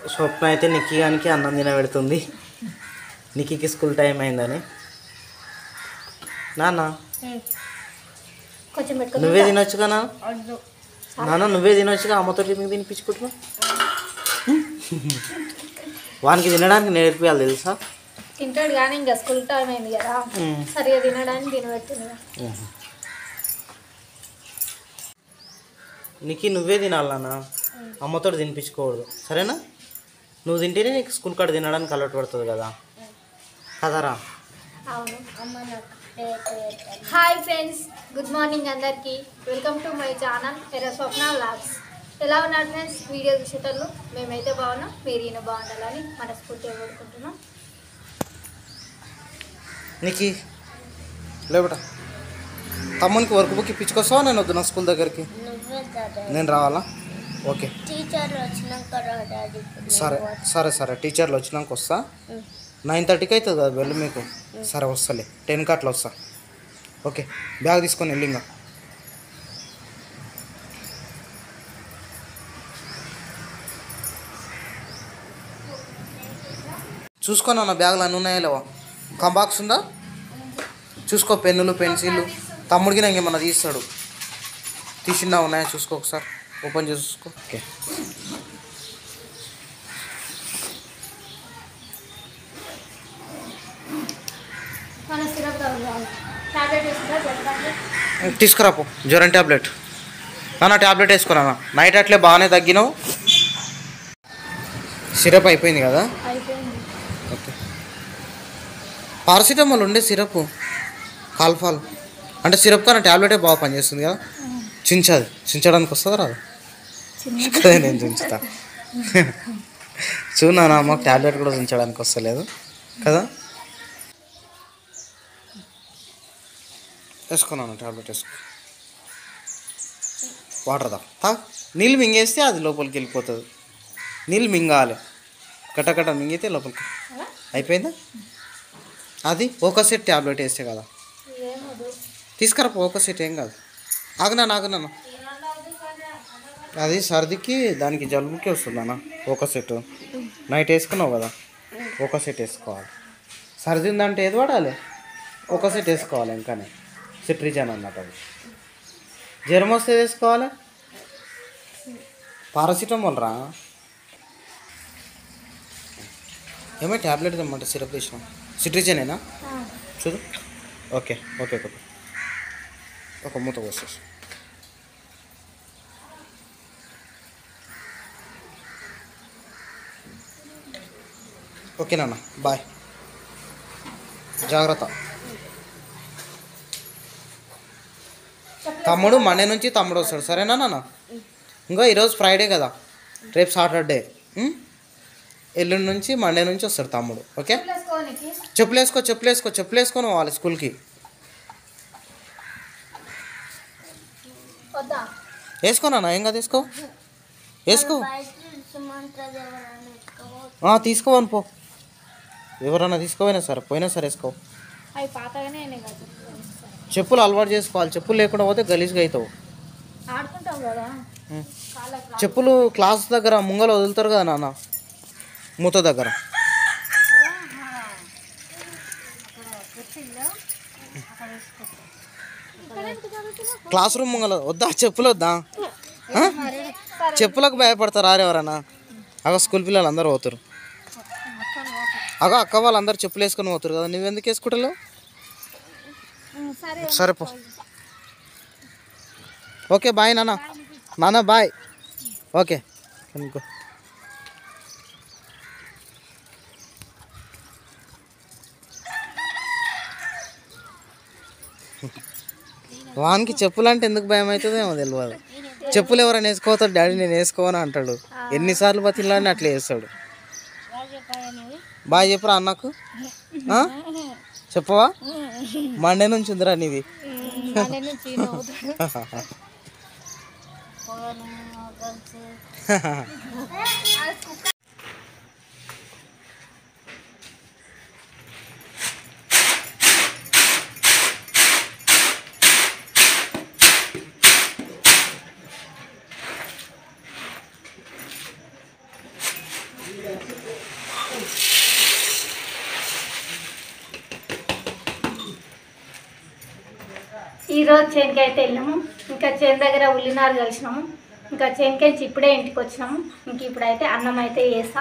స్వప్న అయితే నిక్కి గానికి అన్నం తినబెడుతుంది నిక్కికి స్కూల్ టైం అయిందని నాన్న కొంచెం పెట్టుకో నువ్వే తినొచ్చుగా నాన్న వద్దు. నాన్న నువ్వే తినొచ్చుగా అమ్మతో ఎందుకు తినిపించుకుంటున్నావు వానికి తినడానికి నేర్పియాలి తెలుసా తింటాడు కానీ ఇంకా స్కూల్ టైం అయింది కదా ఉమ్. సరిగా తినడానికి తినబెట్టింది నీకు నువ్వే తినాలి నాన్న అమ్మతో తినిపించుకోకూడదు సరేనా నువ్వు తింటేనే నీకు స్కూల్ కాడ తినడానికి అలవాటు పడుతుంది కదా కదరా అవును హాయ్ ఫ్రెండ్స్ గుడ్ మార్నింగ్ అందరికీ వెల్కమ్ టు మై ఛానల్ ఎర స్వప్న వ్లాగ్స్ ఎలా ఉన్నారు ఫ్రెండ్స్ వీడియో చూసేటప్పుడు మేమైతే బాగున్నాం మీరు ఈయన బాగుండాలని మనస్ఫూర్తిగా కోరుకుంటున్నాం నీకు లేబట తమ్మునికి వర్క్ బుక్ ఇప్పించుకొస్తావా నేను వద్దు నా స్కూల్ దగ్గరికి నువ్వే కదా నేను రావాలా ఓకే టీచర్ వచ్చినాక డాడీ సరే సరే సరే టీచర్లు వచ్చినాక వస్తా నైన్ థర్టీకి అవుతుంది కదా వెళ్ళి మీకు సరే వస్తలే టెన్కి అట్లా వస్తా ఓకే బ్యాగ్ తీసుకొని వెళ్ళి ఇంకా చూసుకో నా బ్యాగులు అన్నీ ఉన్నాయా లేవా కంబాక్స్ ఉందా చూసుకో పెన్నులు పెన్సిళ్ళు తమ్ముడికి నాకు ఏమన్నా తీస్తాడు తీసిందా ఉన్నాయా చూసుకో ఒకసారి ఓపెన్ చేసి చూసుకో ఓకే మన సిరప్ టాబ్లెట్ వేసుకుంటా చెప్పండి తీసుకురాపు జ్వరం ట్యాబ్లెట్ నాన్న ట్యాబ్లెట్ వేసుకురా నైట్ అట్లే బాగానే తగ్గినావు సిరప్ అయిపోయింది కదా అయిపోయింది ఓకే పారాసిటమాల్ ఉండే సిరప్ కాల్ఫాల్ అంటే సిరప్ కన్నా ట్యాబ్లెటే బాగా పనిచేస్తుంది కదా చించదు చించడానికి వస్తుందా రాదు కదా నేను చించుతా చూనా మాకు ట్యాబ్లెట్ కూడా చించడానికి వస్తలేదు కదా వేసుకున్నాను ట్యాబ్లెట్ వేసుకో వాటర్ దా తా నీళ్ళు మింగేస్తే అది లోపలికి వెళ్ళిపోతుంది నీళ్ళు మింగాలి కట్టకట్ట మింగితే లోపలికి అయిపోయిందా అది ఒక సెట్ ట్యాబ్లెట్ వేస్తే కదా ఏమదు తీసుకురా ఒక సెట్ ఏం కాదు ఆగునా ఆగునాను అది సర్దికి దానికి జలుబుకి వస్తుంది అన్న ఒక సెట్ నైట్ వేసుకున్నావు కదా ఒక సెట్ వేసుకోవాలి సర్ది ఉందంటే ఏది వాడాలి ఒక సెట్ వేసుకోవాలి ఇంకానే సిట్రిజన్ అన్నట్టు అది జ్వరం వస్తే ఏది వేసుకోవాలి పారాసిటమాల్ రా ఏమో ట్యాబ్లెట్ తెమ్మంటే సిరప్ తీసినాం సిట్రిజనేనా చూడు ఓకే ఓకే ఓకే ఒక మూత పోసేసి ఓకే నాన్న బాయ్ జాగ్రత్త తమ్ముడు మండే నుంచి తమ్ముడు వస్తాడు సరేనా నాన్న ఇంకో ఈరోజు ఫ్రైడే కదా రేపు సాటర్డే ఉం? ఎల్లుండి నుంచి మండే నుంచి వస్తాడు తమ్ముడు ఓకే వేసుకోనికి చెప్పులు వేసుకో చెప్పులు వేసుకో చెప్పులు వేసుకొని పోవాలి స్కూల్కి వద్దా వేసుకోనా ఏం కదా వేసుకో వేసుకో ఆ, తీసుకోవను పో ఎవరన్నా తీసుకోపోయినా సరే పోయినా సరే వేసుకో అవి పాతగానే అయినాయి కదా చెప్పులు అలవాటు చేసుకోవాలి చెప్పులు లేకుండా పోతే గలీజ్గా అవుతావు ఆడుకుంటాం కదా ఉం. కాళ్ళకి చెప్పులు క్లాస్ దగ్గర ముంగలు వదులుతారు కదా నాన్న మూత దగ్గర క్లాస్ రూమ్ ముంగల వద్దా చెప్పులు వద్దా ఆ? చెప్పులకు భయపడతారు ఆరు ఎవరన్నా అగో స్కూల్ పిల్లలు అందరూ పోతారు అగో అక్క వాళ్ళు అందరు చెప్పులు వేసుకొని పోతారు కదా నువ్వెందుకు వేసుకుంటలేవు సరే సరే పో ఓకే బాయ్ నాన్న నాన్న బాయ్ ఓకే అనుకో వానికి చెప్పులు అంటే ఎందుకు భయం అవుతుందో ఏమో తెలియదు చెప్పులు ఎవరైనా వేసుకోతాడు డాడీ నేను వేసుకోవని అంటాడు ఎన్నిసార్లు బతిలాడిని అట్లా వేస్తాడు బాయ్ చెప్పురా అన్నకు ఆ? చెప్పవా మండే నుంచి ఉందిరా నీది ఈరోజు చేనుకి అయితే వెళ్ళాము ఇంకా చేను దగ్గర ఉల్లినారు కలిసినాము ఇంకా చేనుకి నుంచి ఇప్పుడే ఇంటికి వచ్చినాము ఇంక ఇప్పుడైతే అన్నం అయితే వేసా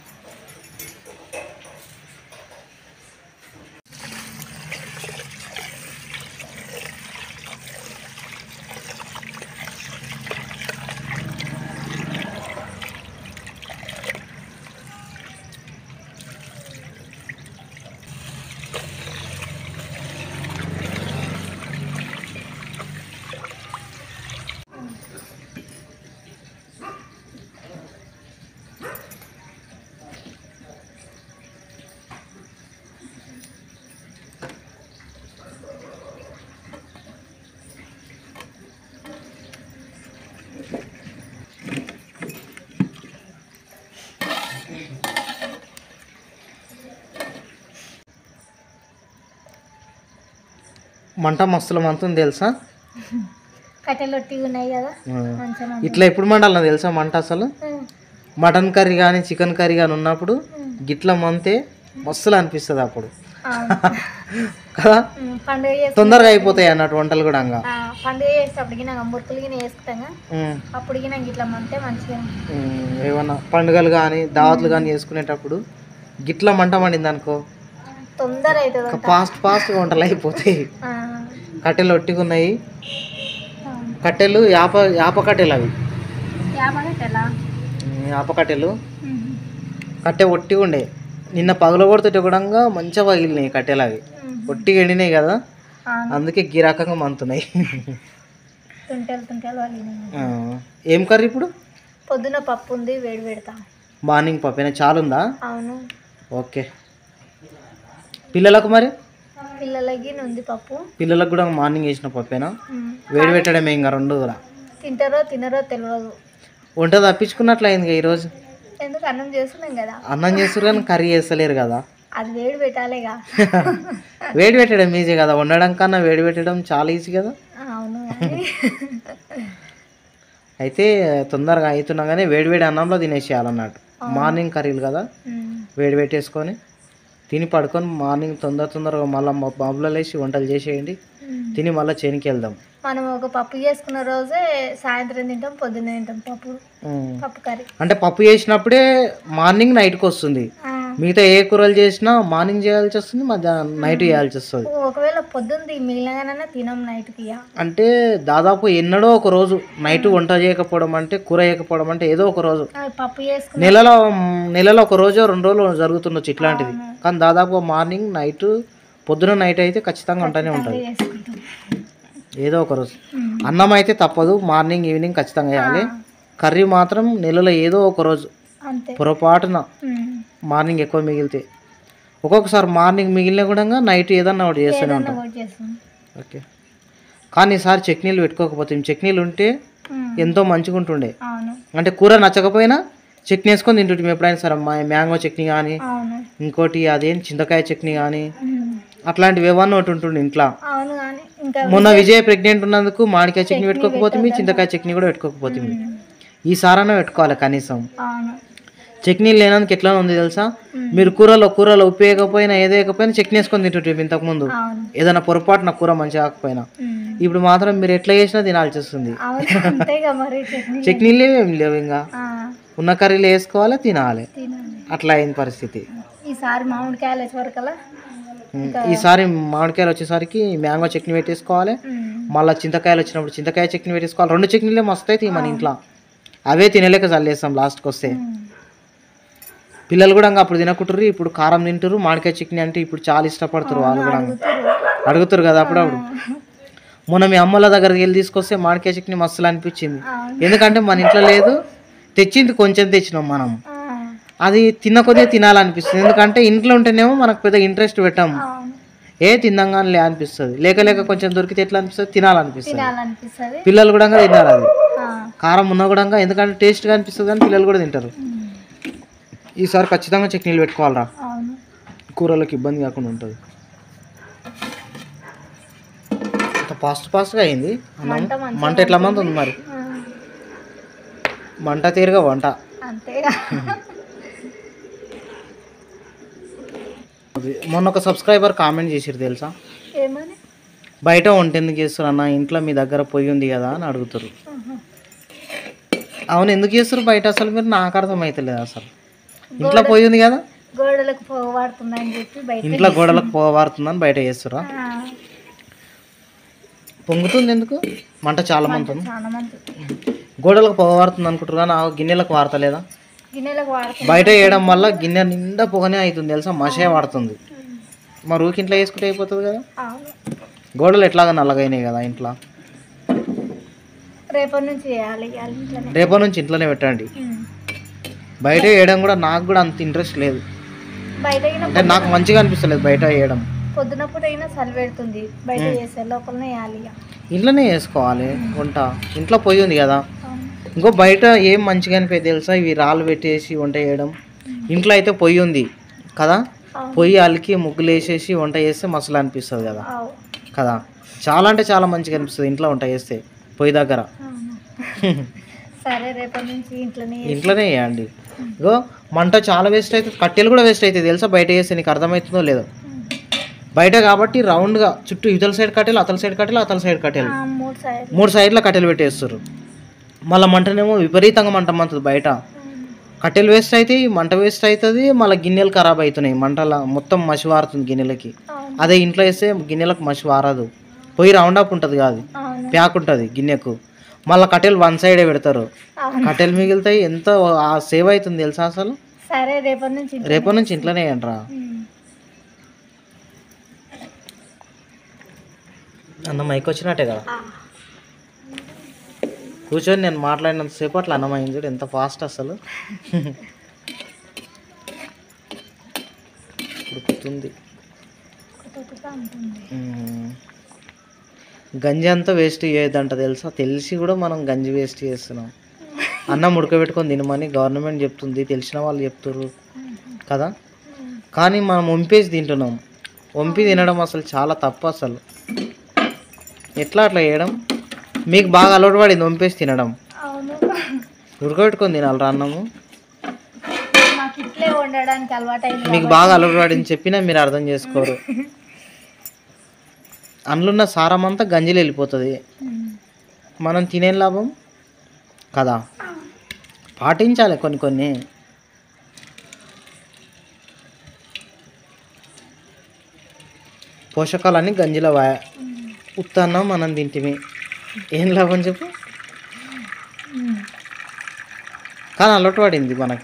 మంట మస్తుల మంతుంది తెలుసా కట్టెలు ఒట్టిగా ఉన్నాయి కదా ఆ. మంచిగా ఇట్లా ఎప్పుడు మండాలి తెలుసా మంట అసలు మటన్ కర్రీ కానీ చికెన్ కర్రీ కానీ ఉన్నప్పుడు గిట్ల మంతే మస్తులు అనిపిస్తుంది అప్పుడు కదా పండుగ చేసి తొందరగా అయిపోతాయి అన్నట్టు వంటలు కూడా ఇంకా ఆ, పండుగ చేసేటప్పటికి నాకు మురుకులు గిన్నె వేసుకుంటాం ఉమ్, అప్పటికి నాకు ఇట్లా మంటే మంచిగా ఉమ్, ఏమన్నా పండుగలు కానీ దావత్లు కానీ చేసుకునేటప్పుడు గిట్ల మంట మండింది అనుకో తొందర అవుతుంది అంట ఫాస్ట్ ఫాస్ట్గా వంటలు అయిపోతాయి ఆ, కట్టెలు ఒట్టిగా ఉన్నాయి ఆ. కట్టెలు యాప యాప కట్టెలు అవి యాభై కట్టెలా ఉమ్, యాప కట్టెలు కట్టె ఒట్టిగా ఉండే నిన్న పగల కొడుతుంటే కూడా మంచిగా పగిలినాయి కట్టెలు అవి ఒట్టిగా ఎండినాయి కదా అందుకే గిరాకంగా మంతున్నాయి తుంటెలు తుంటెలు వాళ్ళు ఆ, ఏం కర్రీ ఇప్పుడు పొద్దున పప్పు ఉంది వేడి పెడతా మార్నింగ్ పప్పు చాలా ఉందా అవును ఓకే పిల్లలకు మరి పిల్లలకి ఉంది పప్పు పిల్లలకు కూడా మార్నింగ్ వేసిన పప్పేనా ఉమ్. వేడి పెట్టడమే ఇంకా రెండు కూడా తింటారో తినరో తెలియదు వంట తప్పించుకున్నట్లయింది ఈరోజు ఎందుకు అన్నం చేస్తున్నాం కదా అన్నం చేస్తారు కానీ కర్రీ చేస్తలేరు కదా అది వేడి పెట్టాలిగా వేడి పెట్టడం ఈజీ కదా వండడం కన్నా వేడి పెట్టడం చాలా ఈజీ కదా అవును కానీ అయితే తొందరగా అవుతున్నా కానీ వేడి వేడి అన్నంలో తినేసేయాలన్నట్టు మార్నింగ్ కర్రీలు కదా ఉమ్. వేడి పెట్టేసుకొని తిని పడుకొని మార్నింగ్ తొందర తొందరగా మళ్ళీ బాబులో లేచి వంటలు చేసేయండి ఉమ్. తిని మళ్ళీ చేనికి వెళ్దాం మనం ఒక పప్పు చేసుకున్న రోజే సాయంత్రం తింటాం పొద్దున్న తింటాం పప్పు ఉమ్. పప్పు కర్రీ అంటే పప్పు చేసినప్పుడే మార్నింగ్ నైట్కి వస్తుంది ఆ. మిగతా ఏ కూరలు చేసినా మార్నింగ్ చేయాల్సి వస్తుంది మధ్యాహ్నం నైట్ చేయాల్సి వస్తుంది ఒకవేళ పొద్దున్నది మిగిలినగానే తినం నైట్కి ఇక. అంటే దాదాపు ఎన్నడో ఒక రోజు నైట్ వంట చేయకపోవడం అంటే కూర చేయకపోవడం అంటే ఏదో ఒక రోజు ఆ పప్పు చేసుకున్న నెలలో నెలలో ఒక రోజు రెండు రోజులు జరుగుతుండొచ్చు ఇట్లాంటిది కానీ దాదాపు మార్నింగ్ నైట్ పొద్దున నైట్ అయితే ఖచ్చితంగా ఉంటూనే ఉంటుంది చేసుకుంటాం ఏదో ఒక రోజు ఉమ్. అన్నం అయితే తప్పదు మార్నింగ్ ఈవినింగ్ ఖచ్చితంగా వేయాలి కర్రీ మాత్రం నెలలో ఏదో ఒక రోజు అంతే పొరపాటున ఉమ్. మార్నింగ్ ఎక్కువ మిగిలితే ఒక్కొక్కసారి మార్నింగ్ మిగిలిన కూడా నైట్ ఏదన్నా ఒకటి చేస్తూనే ఉంటాం ఒకటి చేస్తాం ఓకే కానీ ఈసారి చట్నీలు పెట్టుకోకపోతే చట్నీలు ఉంటే ఉమ్. ఎంతో మంచిగా ఉంటుండే అవును అంటే కూర నచ్చకపోయినా చట్నీ వేసుకొని తింటుంటాం ఎప్పుడైనా సరే మా మ్యాంగో చట్నీ కానీ అవును ఇంకోటి అదేం చింతకాయ చట్నీ కానీ ఉమ్. అట్లాంటివి ఏమన్నా ఒకటి ఉంటుండే ఇంట్లో అవును కానీ ఇంకా మొన్న విజయ్ ప్రెగ్నెంట్ ఉన్నందుకు మామిడికాయ చట్నీ పెట్టుకోకపోతే చింతకాయ చట్నీ కూడా పెట్టుకోకపోతే ఉమ్. ఈసారైనా పెట్టుకోవాలి కనీసం అవును చట్నీలు లేనందుకు ఎట్లా ఉంది తెలుసా ఉమ్. మీరు కూరలో కూరలో ఉప్పు వేయకపోయినా ఏదో వేయకపోయినా చట్నీ వేసుకొని తింటుంటే ఇంతకుముందు అవును ఏదైనా పొరపాటున కూర మంచిగా కాకపోయినా ఉమ్. ఇప్పుడు మాత్రం మీరు ఎట్లా చేసినా తినాల్సి వస్తుంది అవును అంతేగా మరి చట్నీ చట్నీలు ఏం లేవు ఇంకా ఆ, ఉన్న కర్రీలు వేసుకోవాలి తినాలి తినాలి అట్లా అయింది పరిస్థితి ఈసారి మామిడికాయలు వచ్చేవరకల్లా ఉమ్, ఈసారి మామిడికాయలు వచ్చేసరికి మ్యాంగో చట్నీ పెట్టేసుకోవాలి ఉమ్. మళ్ళీ చింతకాయలు వచ్చినప్పుడు చింతకాయ చట్నీ పెట్టేసుకోవాలి రెండు చట్నీలే మస్తు అవుతాయి మన ఇంట్లో అవే తినలేక చల్లేస్తాం లాస్ట్కి వస్తే ఉమ్. పిల్లలు కూడా ఇంకా అప్పుడు తినకుంటారు ఇప్పుడు కారం తింటారు మామిడికాయ చట్నీ అంటే ఇప్పుడు చాలా ఇష్టపడతారు వాళ్ళు కూడా అడుగుతారు. అడుగుతారు కదా అప్పుడప్పుడు మొన్న మీ అమ్మల దగ్గరికి వెళ్ళి తీసుకొస్తే మామిడికాయ చట్నీ మస్తులు అనిపించింది అవును. ఎందుకంటే మన ఇంట్లో లేదు తెచ్చింది కొంచెం తెచ్చినాం మనం ఆ, అది తిన్న కొద్దిగా తినాలనిపిస్తుంది ఎందుకంటే ఇంట్లో ఉంటేనేమో మనకు పెద్ద ఇంట్రెస్ట్ పెట్టాం అవును ఏ తిందంగానే లే అనిపిస్తుంది లేక లేక కొంచెం దొరికితే ఎట్లా అనిపిస్తుంది తినాలనిపిస్తుంది తినాలనిపిస్తుంది పిల్లలు కూడా తినాలి అది ఆ, కారం ఉన్నా కూడా ఎందుకంటే టేస్ట్గా అనిపిస్తుంది కానీ పిల్లలు కూడా తింటారు ఉమ్. ఈసారి ఖచ్చితంగా చట్నీలు పెట్టుకోవాలరా అవును కూరలకు ఇబ్బంది కాకుండా ఉంటుంది అంత ఫాస్ట్ ఫాస్ట్గా అయింది అన్నం మంట మంచిగా మంట ఎట్లా మంది ఉంది మరి ఆ, మంట తీరుగా వంట అంతేగా అది మొన్న ఒక సబ్స్క్రైబర్ కామెంట్ చేసిరు తెలుసా ఏమని బయట వంట ఎందుకు చేస్తారు అన్న ఇంట్లో మీ దగ్గర పొయ్యి ఉంది కదా అని అడుగుతారు అవును ఎందుకు చేస్తారు బయట అసలు మీరు నాకు అర్థమైతలేదు అసలు ఇంట్లో పొయ్యి ఉంది కదా గోడలకు పోగబడుతుందని చెప్పి బయట ఇంట్లో గోడలకు పోవారుతుందని బయట చేస్తారా ఆ, పొంగుతుంది ఎందుకు మంట చాలా మంది ఉంది చాలా మంది గోడలకు పోవారుతుంది అనుకుంటారు కానీ ఆ గిన్నెలకు వాడతలేదా గిన్నెలకు వాడుతుంది బయట వేయడం వల్ల గిన్నె నిండా పొగనే అవుతుంది తెలుసా మషే వాడుతుంది మరి ఊరికి ఇంట్లో వేసుకుంటే అయిపోతుంది కదా అవును గోడలు ఎట్లాగా నల్లగైనాయి కదా ఇంట్లో రేపటి నుంచి చేయాలి ఇవాళ ఇంట్లోనే రేపటి నుంచి ఇంట్లోనే పెట్టండి ఉమ్. బయట వేయడం కూడా నాకు కూడా అంత ఇంట్రెస్ట్ లేదు బయట అయినా అంటే నాకు మంచిగా అనిపిస్తలేదు బయట వేయడం పొద్దునప్పుడు అయినా చలి పెడుతుంది బయట చేసే లోపలనే వేయాలి ఇక ఇంట్లోనే చేసుకోవాలి వంట ఇంట్లో పొయ్యి ఉంది కదా అవును. ఇంకో బయట ఏం మంచిగా అనిపోయి తెలుసా ఇవి రాళ్ళు పెట్టేసి వంట చేయడం ఇంట్లో అయితే పొయ్యి ఉంది కదా అవును. పొయ్యి అలికి ముగ్గులు వేసేసి వంట చేస్తే మసలు అనిపిస్తుంది కదా అవు. కదా చాలా అంటే చాలా మంచిగా అనిపిస్తుంది ఇంట్లో వంట చేస్తే పొయ్యి దగ్గర అవును. సరే రేపటి నుంచి ఇంట్లోనే చేసి- ఇంట్లోనే వేయండి ఇగో మంట చాలా వేస్ట్ అవుతుంది కట్టెలు కూడా వేస్ట్ అవుతుంది తెలుసా బయట చేస్తే నీకు అర్థమవుతుందో లేదో ఉమ్. బయట కాబట్టి రౌండ్గా చుట్టూ ఇతల సైడ్ కట్టెలు అతల సైడ్ కట్టెలు అతల సైడ్ కట్టెలు ఆ, మూడు సైడ్ మూడు సైడ్ల కట్టెలు పెట్టేస్తారు మళ్ళీ మంటనేమో విపరీతంగా మంట మంతుంది బయట కట్టెలు వేస్ట్ అవుతాయి మంట వేస్ట్ అవుతుంది మళ్ళీ గిన్నెలు ఖరాబ్ అవుతున్నాయి మంటల మొత్తం మసి వారుతుంది గిన్నెలకి అవును అదే ఇంట్లో వేస్తే గిన్నెలకు మసి వారదు పొయ్యి రౌండ్ అప్ ఉంటుంది కాదు అవును ప్యాక్ ఉంటుంది గిన్నెకు మళ్ళీ కట్టెలు వన్ సైడే పెడతారు అవును కట్టెలు మిగులుతాయి ఎంత ఆ సేవ్ అవుతుంది తెలుసా అసలు సరే రేపటి నుంచి ఇంట్లోనే- రేపటి నుంచి ఇంట్లోనే ఏంట్రా ఉమ్. అన్న మైక్ వచ్చినట్టే కదా ఆ. కూర్చొని నేను మాట్లాడినంతసేపు అట్లా అన్నమైంది చూడు ఎంత ఫాస్ట్ అసలు ఉడుకుతుంది కొత్తగా ఉంటుంది మ్మ్. గంజి అంతా వేస్ట్ చేయొద్దంట తెలుసా తెలిసి కూడా మనం గంజి వేస్ట్ చేస్తున్నాం అన్నం ఉడకబెట్టుకొని తినమని గవర్నమెంట్ చెప్తుంది తెలిసిన వాళ్ళు చెప్తారు కదా కానీ మనం వంపేసి తింటున్నాం వంపి తినడం అసలు చాలా తప్పు అసలు ఎట్లా అట్లా చేయడం మీకు బాగా అలవాటు పడింది వంపేసి తినడం అవును ఉడకబెట్టుకొని తినాలి రా అన్నము మాకు ఇట్లే వండడానికి అలవాటు అయింది మీకు బాగా అలవాటు పడింది చెప్పినా మీరు అర్థం చేసుకోరు అందులో సారం అంతా గంజిలో వెళ్ళిపోతుంది మనం తినే లాభం కదా పాటించాలి కొన్ని కొన్ని పోషకాలన్నీ గంజిలో వా ఉత్తన్నం మనం తింటిమి ఏం లాభం చెప్పు కానీ అలవాటు పడింది మనకి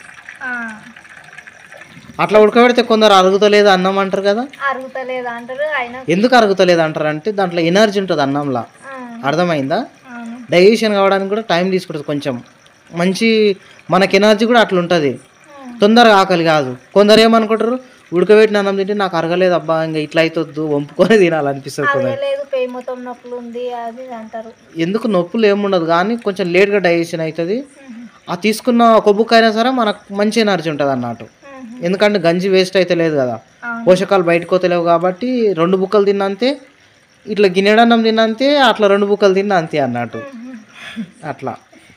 అట్లా ఉడకబెడితే కొందరు అరుగుతలేదు అన్నం అంటారు కదా అరుగుతలేదు అంటారు అయినా ఎందుకు అరుగుతలేదు అంటారు అంటే దాంట్లో ఎనర్జీ ఉంటుంది అన్నంలో ఆ, అర్థమైందా అవును డైజెషన్ కావడానికి కూడా టైం తీసుకుంటుంది కొంచెం మంచి మనకి ఎనర్జీ కూడా అట్లా ఉంటుంది తొందరగా ఆకలి కాదు కొందరు ఏమనుకుంటారు ఉడకబెట్టిన అన్నం తింటే నాకు అరగలేదు అబ్బా ఇంకా ఇట్లా అవుతుంది వంపుకొని తినాలనిపిస్తుంది కొందరు అరగలేదు పేయి మొత్తం నొప్పులు ఉంది అది ఇది అంటారు ఎందుకు నొప్పులు ఏముండదు కానీ కొంచెం లేట్గా డైజెషన్ అవుతుంది ఆ తీసుకున్న కొబ్బుకైనా సరే మనకు మంచి ఎనర్జీ ఉంటుంది అన్నట్టు ఎందుకంటే గంజి వేస్ట్ అయితే లేదు కదా అవును. పోషకాలు బయటకు పోతలేవు కాబట్టి రెండు బుక్కలు తిన్నంతే ఇట్లా గిన్నెడన్నం తిన్నంతే అట్లా రెండు బుక్కలు తిన్నా అంతే అన్నట్టు అట్లా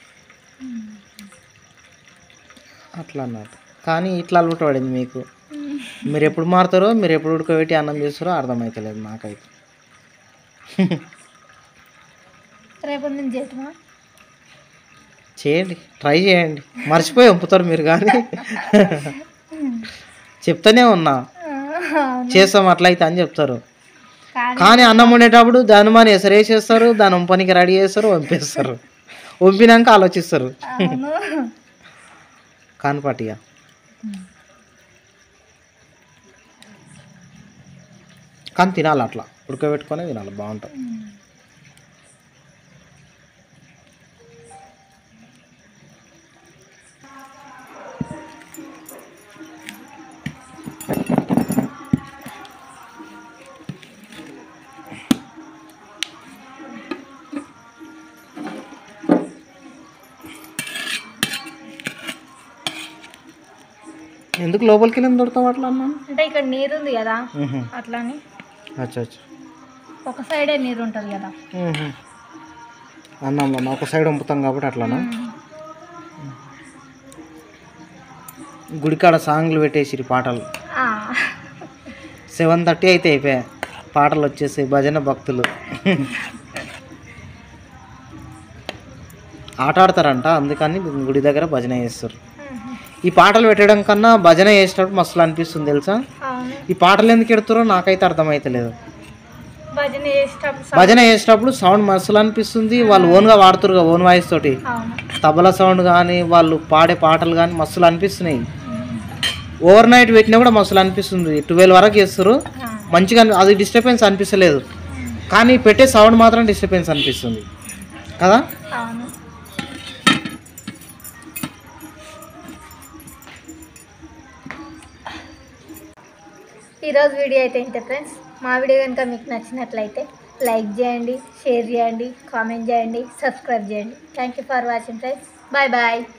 అట్లా అన్నట్టు కానీ ఇట్లా అలవాటు పడింది మీకు మీరు ఎప్పుడు మారుతారో మీరు ఎప్పుడు ఉడకబెట్టి అన్నం చేస్తారో అర్థమవుతలేదు నాకైతే రేపటి నుంచి చేద్దామా చేయండి ట్రై చేయండి మర్చిపోయి వంపుతారు మీరు కానీ చెప్తానే ఉన్నా అవును. చేస్తాం అట్లయితే అని చెప్తారు కానీ కానీ అన్నం వండేటప్పుడు దాని మన ఎసరేసేస్తారు దాని వంపనికి రెడీ చేస్తారు వంపేస్తారు వంపినాక ఆలోచిస్తారు అవును కానిపాటిగా కానీ తినాలి అట్లా ఉడకబెట్టుకొని తినాలి బాగుంటుంది ఎందుకు లోపలికి వెళ్ళి దొడతాం అట్లా అన్నాను అంటే ఇక్కడ నీరు ఉంది కదా అట్లాని అచ్చా అచ్చా ఒక సైడే నీరు ఉంటుంది కదా మ్మ్. అన్నంలో ఒక సైడ్ వంపుతాం కాబట్టి అట్లానా గుడికాడ సాంగ్లు పెట్టేసిరి పాటలు ఆ. సెవెన్ థర్టీ అయితే అయిపోయాయి పాటలు వచ్చేసి భజన భక్తులు ఆట ఆడతారంట అందుకని గుడి దగ్గర భజన చేస్తారు ఈ పాటలు పెట్టడం కన్నా భజన చేసేటప్పుడు మస్తు అనిపిస్తుంది తెలుసా అవును ఈ పాటలు ఎందుకు ఎడుతారో నాకైతే అర్థమైతలేదు భజన చేసేటప్పుడు భజన చేసేటప్పుడు సౌండ్ మస్తులు అనిపిస్తుంది వాళ్ళు ఓన్గా వాడుతారు ఓన్ వాయిస్ తోటి అవును తబలా సౌండ్ కానీ వాళ్ళు పాడే పాటలు కానీ మస్తులు అనిపిస్తున్నాయి ఓవర్ నైట్ పెట్టినా కూడా మస్తులు అనిపిస్తుంది ట్వెల్వ్ వరకు చేస్తారు మంచిగా అనిపి- అది డిస్టర్బెన్స్ అనిపిస్తలేదు కానీ పెట్టే సౌండ్ మాత్రం డిస్టర్బెన్స్ అనిపిస్తుంది కదా అవును ఈరోజు వీడియో అయితే ఇంతే ఫ్రెండ్స్ మా వీడియో కనుక మీకు నచ్చినట్లయితే లైక్ చేయండి షేర్ చేయండి కామెంట్ చేయండి సబ్స్క్రైబ్ చేయండి thank you for watching friends bye bye